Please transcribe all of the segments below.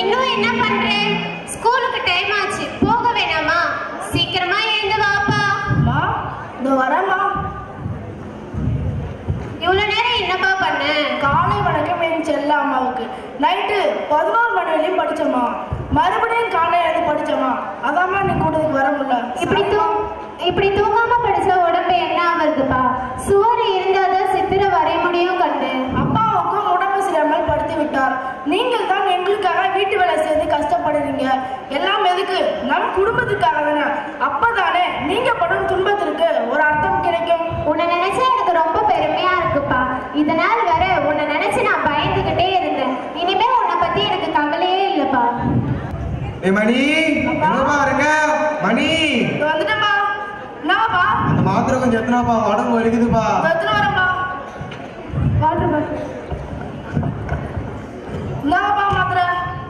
இன்னும் என்ன பண்ற ஸ்கூலுக்கு டைம் ஆச்சு போக வேணாமா சீக்கிரமா எழுந்து வாப்பா மா இந்த வரேம்மா இவ்வளவு நேரம் என்னப்பா பண்ண காலை வணக்கம் என் செல்ல அம்மாவுக்கு நைட்டு பதினோரு மணி வரையும் படிச்சோமா மறுபடியும் காலை எழுதி படிச்சோமா அதாம்மா நீ கூட்டத்துக்கு வர முடியல இப்படி தூ இப்படி தூங்காம படிச்சா உடம்பு என்ன ஆகுதுப்பா சுவர் இருந்தாதான் சித்திர வரைய முடியும் கண்ணு அப்பாவுக்கும் உடம்பு சரியாமல் படுத்து விட்டார் நீங்கள் தான் எங்களுக்காக வீட்டு வேலை செய்து கஷ்டப்படுறீங்க எல்லாம் எதுக்கு நம் குடும்பத்துக்காக தானே அப்பதானே நீங்க படும் துன்பத்திற்கு ஒரு அர்த்தம் கிடைக்கும் உன்னை நினைச்சா எனக்கு ரொம்ப பெருமையா இருக்குப்பா இதனால் வர உன்னை நினைச்சு நான் பயந்துகிட்டே இருந்தேன் இனிமே உன்னை பத்தி எனக்கு கவலையே இல்லப்பா ஏய் மணி எங்கப்பா இருக்க மணி இது வந்துட்டேன்பா என்னப்பா அந்த மாத்திரை கொஞ்சம் எத்தனாப்பா உடம்பு வலிக்குதுப்பா எத்தனை வரேன்பா வாட்டர் பாட்டில் என்னப்பா மாத்திரை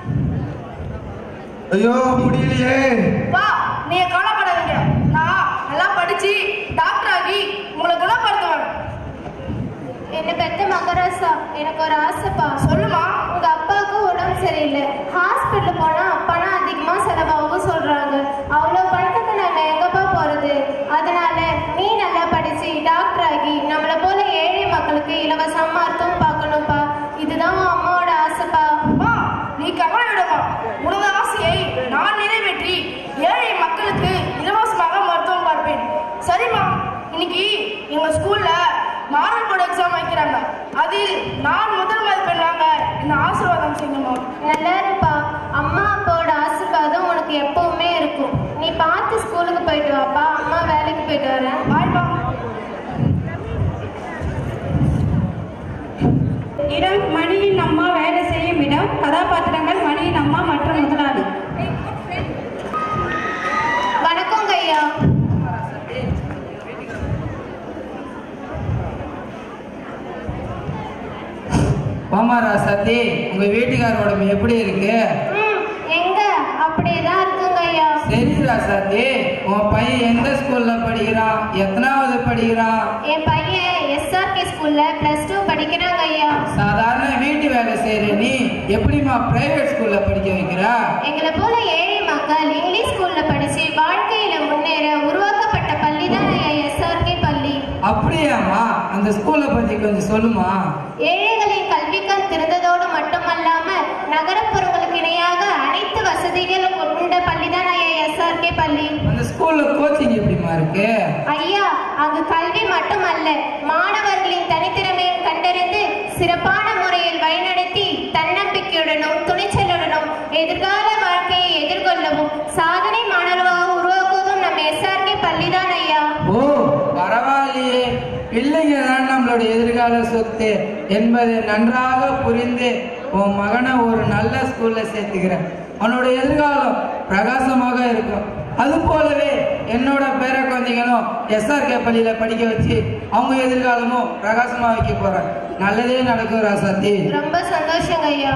ஐயோ முடியலையே பா நீங்க கவலைப்படாதீங்க நான் நல்லா படிச்சு டாக்டர் ஆகி உங்களை குணப்படுத்துவேன் என்ன பெத்த மகராசா எனக்கு ஒரு ஆசைப்பா சொல்லுமா உங்க அப்பாவுக்கு உடம்பு சரியில்லை ஹாஸ்பிட்டல் போனா பணம் அதிகமா செலவாகும் சொல்றாங்க அவ்வளோ பணத்துக்கு நாங்க எங்கப்பா போறது அதனால நீ நல்லா படிச்சு டாக்டர் ஆகி நம்மள போல ஏழை மக்களுக்கு இலவச மருத்துவம் பார்க்கணும்ப்பா இதுதான் உன் அம்மாவோட ஆசைப்பா அம்மா நீ கவலை விடுமா உனது ஆசையை நான் நிறைவேற்றி ஏழை மக்களுக்கு இலவசமாக மருத்துவம் பார்ப்பேன் சரிம்மா இன்னைக்கு எங்க ஸ்கூல்ல மாடல் போர்டு எக்ஸாம் வைக்கிறாங்க அதில் நான் முதல் மதிப்பெண் வாங்க என்ன ஆசீர்வாதம் செய்யுமா நல்லா இருப்பா அம்மா அப்பாவோட ஆசீர்வாதம் உனக்கு எப்பவுமே இருக்கும் நீ பார்த்து ஸ்கூலுக்கு போயிட்டு வாப்பா அம்மா வேலைக்கு போயிட்டு வரேன் பாய்மா இடம் மணியின் அம்மா வேலை செய்யும் இடம் கதாபாத்திரங்கள் மணியின் அம்மா மற்றும் முதலாளி வணக்கம் ஐயா மாமாரா சத்தி உங்க வீட்டுக்கார உடம்பு எப்படி இருக்கு ம், எங்க அப்படியேதான் இருக்குங்க ஐயா சரிடா சத்தி உன் பையன் எந்த ஸ்கூல்ல படிக்கிறான் எத்தனாவது படிக்கிறான் என் பையன் எஸ்ஆர்கே ஸ்கூல்ல பிளஸ் டூ படிக்கிறாங்க ஐயா சாதாரண வீட்டு வேலை செய்யற நீ எப்படிம்மா பிரைவேட் ஸ்கூல்ல படிக்க வைக்கிற எங்களை போல ஏழை மக்கள் இங்கிலீஷ் ஸ்கூல்ல படிச்சு வாழ்க்கையில முன்னேற உருவாக்கப்பட்ட பள்ளி தான் ஐயா எஸ்ஆர்கே பள்ளி அப்படியாம்மா அந்த ஸ்கூல்ல பத்தி கொஞ்சம் சொல்லுமா ஏழைகளின் கல்விக்கண் திறந்ததோடு மட்டுமல்லாம நகரப்புறங்களுக்கு இணையாக அனைத்து வசதிகளும் கொண்ட பள்ளி தான் ஐயா எஸ்ஆர்கே பள்ளி அந்த ஸ்கூல்ல கோச்சிங் எப்படிம்மா இருக்கு ஐயா அங்கு கல்வி மட்டுமல்ல மாணவர்களின் தனித்திறமையை கண்டறிந்து சிறப்பான முறையில் வழிநடத்தி தன்னம்பிக்கையுடனும் துணிச்சலுடனும் எதிர்கால வாழ்க்கையை எதிர்கொள்ளவும் சாதனை மாணவராக உருவாக்குவதும் நம்ம எஸ்ஆர்கே பள்ளிதான் ஐயா ஓ பரவாயில்லையே பிள்ளைங்க தான் நம்மளோட எதிர்கால சொத்து என்பதை நன்றாக புரிந்து உன் மகனை ஒரு நல்ல ஸ்கூல்ல சேர்த்துக்கிறேன் உன்னோட எதிர்காலம் பிரகாசமாக இருக்கும் அது போலவே என்னோட பேர குழந்தைகளும் எஸ்ஆர்கே பள்ளியில படிக்க வச்சு அவங்க எதிர்காலமும் பிரகாசமா வைக்க போறேன் நல்லதே நடக்கும் ராசாத்தி ரொம்ப சந்தோஷங்க ஐயா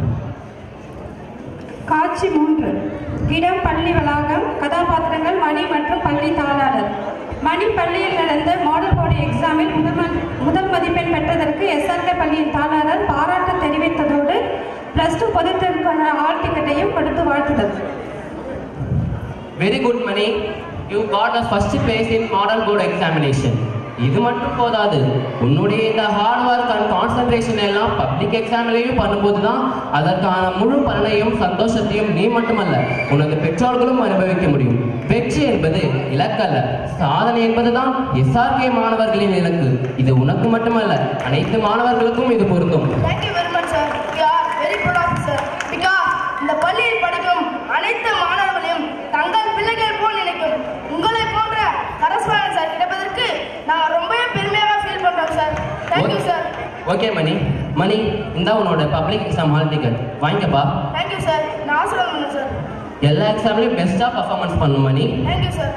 காட்சி மூன்று இடம் பள்ளி வளாகம் கதாபாத்திரங்கள் மணி மற்றும் பள்ளி தாளாளர் மணி பள்ளியில் நடந்த மாடல் போர்டு எக்ஸாமில் முதல் ம- முதல் மதிப்பெண் பெற்றதற்கு எஸ்ஆர்கே பள்ளியின் தாளாளர் பாராட்டு தெரிவித்ததோடு பிளஸ் டூ பொதுத்தேர்வுக்கான ஆல் டிக்கெட்டையும் கொடுத்து வாழ்த்துதல் very good Mani you got the first place in model board examination இது மட்டும் போதாது உன்னுடைய இந்த ஹார்ட் ஒர்க் அண்ட் கான்சன்ட்ரேஷன் எல்லாம் பப்ளிக் எக்ஸாம்லையும் பண்ணும்போது தான் அதற்கான முழு பலனையும் சந்தோஷத்தையும் நீ மட்டுமல்ல உனது பெற்றோர்களும் அனுபவிக்க முடியும் வெற்றி என்பது இலக்கல்ல சாதனை என்பதுதான் எஸ்ஆர்கே மாணவர்களின் இலக்கு இது உனக்கு மட்டுமல்ல அனைத்து மாணவர்களுக்கும் இது பொருந்தும் thank you very much sir we are very proud of sir because இந்த பள்ளியில் படிக்கும் அனைத்து மாணவர்களையும் தங்கள் பிள்ளைகள் போல் நினைக்கும் உங்களை போன்ற கரஸ்பாண்டன்ட் சார் கிடைப்பதற்கு நாங்கள் ரொம்பவே பெருமையாக ஃபீல் பண்ணுறோம் sir thank you sir okay Mani Mani இந்தா உன்னோட பப்ளிக் எக்ஸாம் ஹால் டிக்கெட் வாங்கிக்கப்பா தேங்க்யூ சார் நான் ஆசீர்வாதம் பண்ணேன் சார் எல்லா எக்ஸாம்லையும் பெஸ்ட்டாக பர்ஃபார்மன்ஸ் பண்ணும் மணி தேங்க்யூ சார்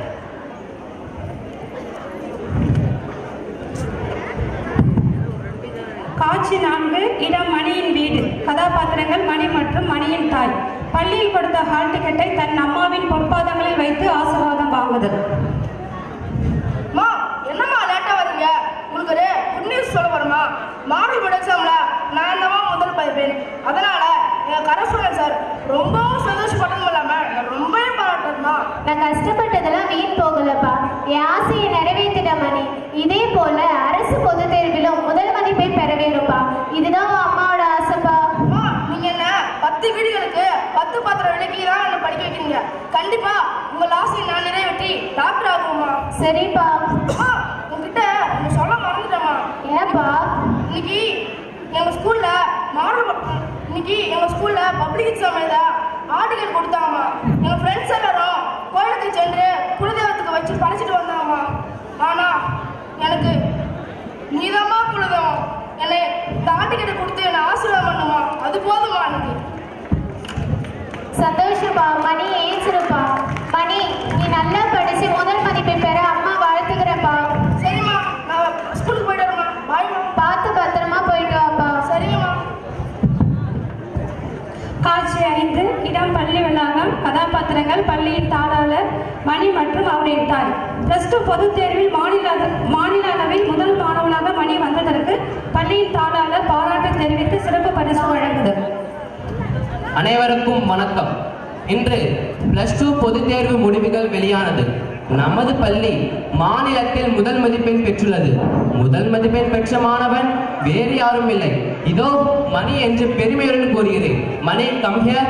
காட்சி நான்கு இடம் மணியின் வீடு கதாபாத்திரங்கள் மணி மற்றும் மணியின் தாய் பள்ளியில் கொடுத்த ஹால் டிக்கெட்டை தன் அம்மாவின் பொற்பாதங்களில் வைத்து ஆசீர்வாதம் வாங்குதல் மா என்னம்மா லேட்டாக வரீங்க உங்களுக்கு ஒரு குட் நியூஸ் சொல்ல வரமா மாடல் போர்டு எக்ஸாமில் நான் என்னமா முதல் பதிப்பேன் அதனால் எங்கள் கரஸ்பாண்டன்ட் சார் ரொம்பவும் சந்தோஷப்பட்டதும் இல்லாம நான் ரொம்பவே பாராட்டுறேன்மா நான் கஷ்டப்பட்டதெல்லாம் வீண் போகலப்பா என் ஆசையை நிறைவேற்றிட்ட மணி இதே போல அரசு பொதுத் தேர்விலும் முதல் மதிப்பை பெற வேணும்ப்பா இதுதான் உன் அம்மாவோட ஆசைப்பா அம்மா நீங்க என்ன பத்து வீடுகளுக்கு பத்து பாத்திரம் விலைக்கு தான் என்ன படிக்க வைக்கிறீங்க கண்டிப்பா உங்கள் ஆசையை நான் நிறைவேற்றி டாக்டர் ஆகுமா சரிப்பா அம்மா உங்ககிட்ட ஒண்ணு சொல்ல மறந்துட்டேம்மா ஏப்பா இன்னைக்கு எங்க ஸ்கூல்ல மாடல் ப- இன்னைக்கு எங்க ஸ்கூல்ல பப்ளிக் எக்ஸாம் எழுத ஆர்டிகல் கொடுத்தாங்கம்மா எங்க ஃப்ரெண்ட்ஸ் எல்லாரும் கோயிலுக்கு சென்று குலதெய்வத்துக்கு வச்சு படைச்சிட்டு வந்தாங்கம்மா ஆனா எனக்கு நீதாம்மா குலதெய்வம் என்னை இந்த ஆர்டிகல் கொடுத்து என்னை ஆசீர்வாதம் பண்ணுமா அது போதுமா எனக்கு சந்தோஷப்பா மணி ஏச்சிருப்பா மணி நீ நல்லா படிச்சு முதல் மதிப்பை பெற அம்மா வாழ்த்துக்கிறப்பா சரிம்மா நான் ஸ்கூலுக்கு போயிட்டு வரேம்மா பாய்மா பார்த்து பத்திரமா போயிட்டு வாப்பா சரிங்கம்மா காட்சி ஐந்து இடம் பள்ளி வளாகம் கதாபாத்திரங்கள் பள்ளியின் தாளாளர் மணி மற்றும் அவரின் தாய் பிளஸ் டூ பொதுத் தேர்வில் மாநில மாநில அளவில் முதல் மாணவனாக மணி வந்ததற்கு பள்ளியின் தாளாளர் பாராட்டு தெரிவித்து சிறப்பு பரிசு வழங்குதல் அனைவருக்கும் வணக்கம் இன்று பிளஸ் டூ பொதுத் தேர்வு முடிவுகள் வெளியானது நமது பள்ளி மாநிலத்தில் முதல் மதிப்பெண் பெற்றுள்ளது முதல் மதிப்பெண் பெற்ற மாணவன் வேறு யாரும் இல்லை இதோ மணி என்று பெருமையுடன் கூறுகிறேன் Mani come here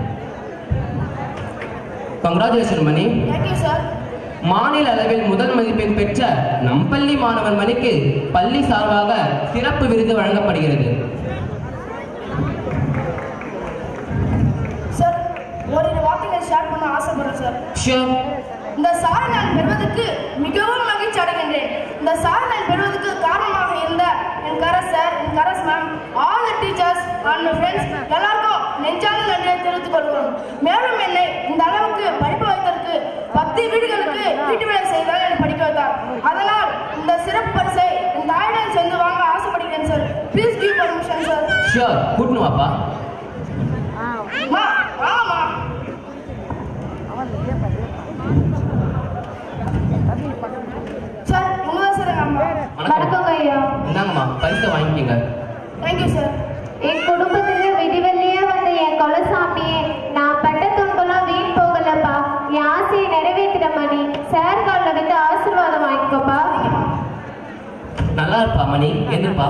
congratulation Mani thank you sir மாநில அளவில் முதல் மதிப்பெண் பெற்ற நம் பள்ளி மாணவன் மணிக்கு பள்ளி சார்பாக சிறப்பு விருது வழங்கப்படுகிறது சார் ஓரிரு வார்த்தைகள் ஷேர் பண்ண ஆசைப்படுறேன் சார் ஷியோர் இந்த சாரை நான் பெறுவதற்கு மிகவும் மகிழ்ச்சி அடைகின்றேன் இந்த சாரை நான் பெறுவதற்கு காரணமாக இருந்த என் கரஸ் சார் என் corres ma'am all the teachers and my friends எல்லாருக்கும் நெஞ்சார்ந்த நன்றியை தெரிவித்துக் கொள்கிறோம் மேலும் என்னை இந்த அளவுக்கு படிப்பு வைத்ததற்கு பத்து வீடுகளுக்கு வீட்டு வேலை செய்தால் என்னை படிக்க வைத்தார் அதனால் இந்த சிறப்பு பரிசை என் தாயுடன் சேர்ந்து வாங்க ஆசைப்படுகிறேன் sir please give permission sir sure கூட்டணும் வாப்பா மா வாங்கம்மா சார் உங்க தான் சார் எங்க அம்மா வணக்கம் ஐயா இந்தாங்கம்மா பரிசை வாங்கிக்கங்க தேங்க்யூ சார் என் குடும்பத்துல விடிவெள்ளியே வந்த என் கொலசாமியே நான் பட்ட துன்பெல்லாம் வீண் போகலப்பா என் ஆசையை நிறைவேற்றிட மணி சார் காலில் வந்து ஆசீர்வாதம் வாங்கிக்கோப்பா நல்லா இருப்பா மணி எந்திருப்பா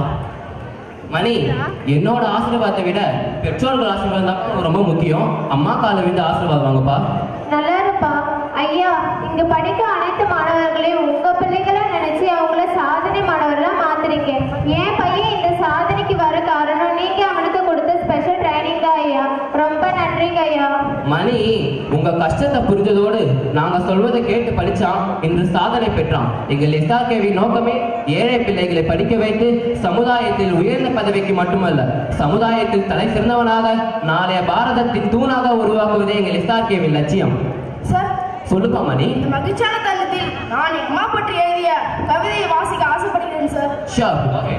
மணி என்னோட ஆசீர்வாதத்தை விட பெற்றோர்கள் ஆசீர்வாதம் தான் ரொம்ப முக்கியம் அம்மா காலை விழுந்து ஆசீர்வாதம் வாங்கப்பா நல்லா இருப்பா ஐயா இங்க படிக்க அனைத்து மாணவர்களையும் உங்க பிள்ளைகளா நினைச்சு அவங்கள சாதனை மாணவர்களா மாத்துறீங்க என் பையன் இந்த சாதனைக்கு வர காரணம் நீங்க அவனுக்கு கொடுத்த ஸ்பெஷல் ட்ரைனிங் தான் ஐயா ரொம்ப நன்றிங்க ஐயா மணி உங்க கஷ்டத்தை புரிஞ்சதோடு நாங்க சொல்வதை கேட்டு படிச்சான் இன்று சாதனை பெற்றான் எங்கள் எஸ்ஆர்கேவி நோக்கமே ஏழை பிள்ளைகளை படிக்க வைத்து சமுதாயத்தில் உயர்ந்த பதவிக்கு மட்டுமல்ல சமுதாயத்தில் தலை சிறந்தவனாக நாளைய பாரதத்தின் தூணாக உருவாக்குவதே எங்கள் எஸ்ஆர்கேவின் லட்சியம் சார் சொல்லுப்பா மணி இந்த மகிழ்ச்சியான தருணத்தில் நான் என் அம்மா பற்றி எழுதிய கவிதையை வாசிக்க ஆசைப்படுகிறேன் சார் ஷோர் ஓகே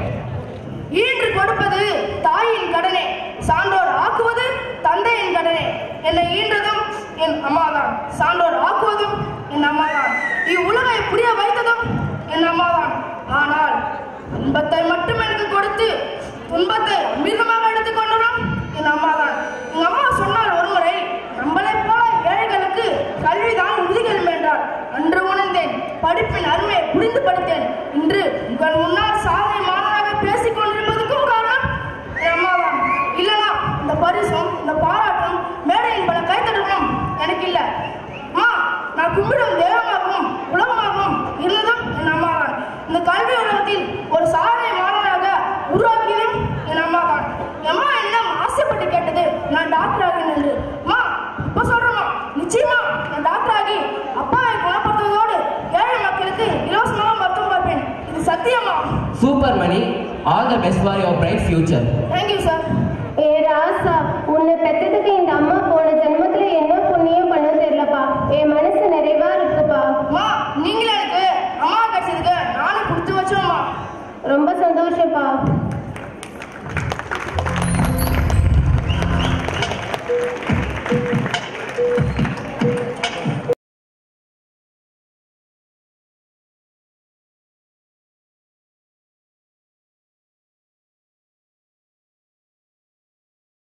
ஈன்று கொடுப்பது தாயின் கடனே சான்றோர் ஆக்குவது தந்தையின் கடனே என்னை ஈன்றதும் என் அம்மாதான் சான்றோர் ஆக்குவதும் என் அம்மாதான் இவ்வுலகை புரிய வைத்ததும் என் அம்மாதான் ஆனால் இன்பத்தை மட்டும் எனக்கு கொடுத்து துன்பத்தை அமிர்தமாக எடுத்துக்கொண்டதும் என் அம்மாதான் எங்க அம்மா சொன்னால் ஒருமுறை நம்மளை போல ஏழைகளுக்கு கல்விதான் உறுதிகள் என்றார் அன்று உணர்ந்தேன் படிப்பின் அருமையை புரிந்து படித்தேன் இன்று உங்கள் முன்னால் சாதனை மாணவராக பேசிக் கொண்டிருப்பதற்கும் காரணம் என் அம்மாதான் இல்லனா இந்த பரிசும் இந்த பாராட்டும் மேடையின் பல கைத்தட்டலும் எனக்கு இல்ல அம்மா நான் கும்பிடும் தெய்வமாகவும் உலகமாகவும் இருந்ததும் என் அம்மாதான் இந்த கல்வி உலகத்தில் ஒரு சாதனை மாணவராக உருவாக்கியதும் என் அம்மாதான் என் அம்மா என்ன ஆசைப்பட்டு கேட்டது நான் டாக்டர் ஆகிறேன் என்று அம்மா இப்ப சொல்றேம்மா நிச்சயமா நான் டாக்டர் ஆகி அப்பாவை குணப்படுத்துவதோடு ஏழை மக்களுக்கு இலவசமாக மருத்துவம் பார்ப்பேன் இது சத்தியமா super Mani all the best for your bright future thank you sir ஏ ராசா உன்னை பெத்ததுக்கு இந்த அம்மா போன ஜென்மத்துல என்ன புண்ணியம் பண்ண தெரியலப்பா என் மனசு நிறைவா இருக்குப்பா அம்மா நீங்களே எனக்கு அம்மா கிடைச்சதுக்கு நானும் கொடுத்து வச்சோம்மா ரொம்ப சந்தோஷப்பா